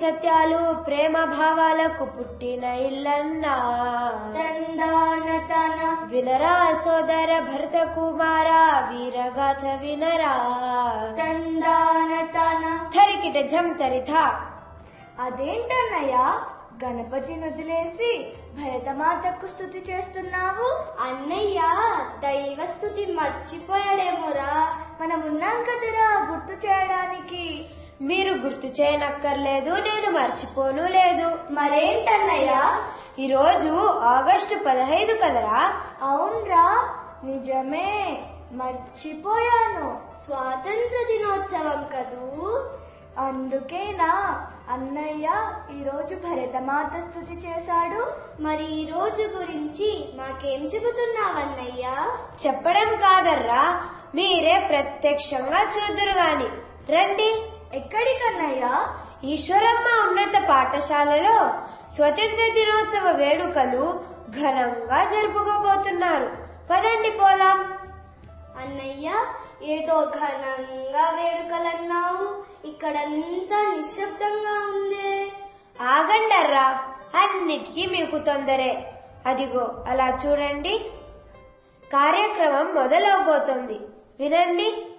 సత్యాలు ప్రేమ భావాలకు పుట్టిన ఇల్లన్నా తందాన తన వినరా సోదర భరత కుమార వీరగాథ వినరా తందాన తన థరికిట జం తరిథ అదేంటన్నయ్య గణపతి వదిలేసి భరతమాతకు స్థుతి చేస్తున్నావు అన్నయ్య దైవ స్థుతి మర్చిపోయాడేమోరా మనమున్నాం కదరా గుర్తు చేయడానికి మీరు గుర్తు చేయనక్కర్లేదు నేను మర్చిపోను లేదు మరేంటన్నయ్య ఈరోజు ఆగస్టు పదహైదు కదరా అవునరా నిజమే మర్చిపోయాను స్వాతంత్ర దినోత్సవం కదూ అందుకేనా అన్నయ్య ఈరోజు భరతమాత స్థుతి చేశాడు మరి ఈ రోజు గురించి మాకేం చెబుతున్నావన్నయ్య చెప్పడం కాదర్రా మీరే ప్రత్యక్షంగా చూదురు గాని రండి ఎక్కడికన్నయ్యా ఈశ్వరమ్మ ఉన్నత పాఠశాలలో స్వతంత్ర దినోత్సవ వేడుకలు ఘనంగా జరుపుకోబోతున్నారు పదండి పోదాం అన్నయ్య ఏదో ఘనంగా వేడుకలన్నావు ఇక్కడంతా నిశ్శబ్దంగా ఉందే ఆగండర్రా అన్నిటికీ మీకు తొందరే అదిగో అలా చూడండి కార్యక్రమం మొదలవబోతోంది వినండి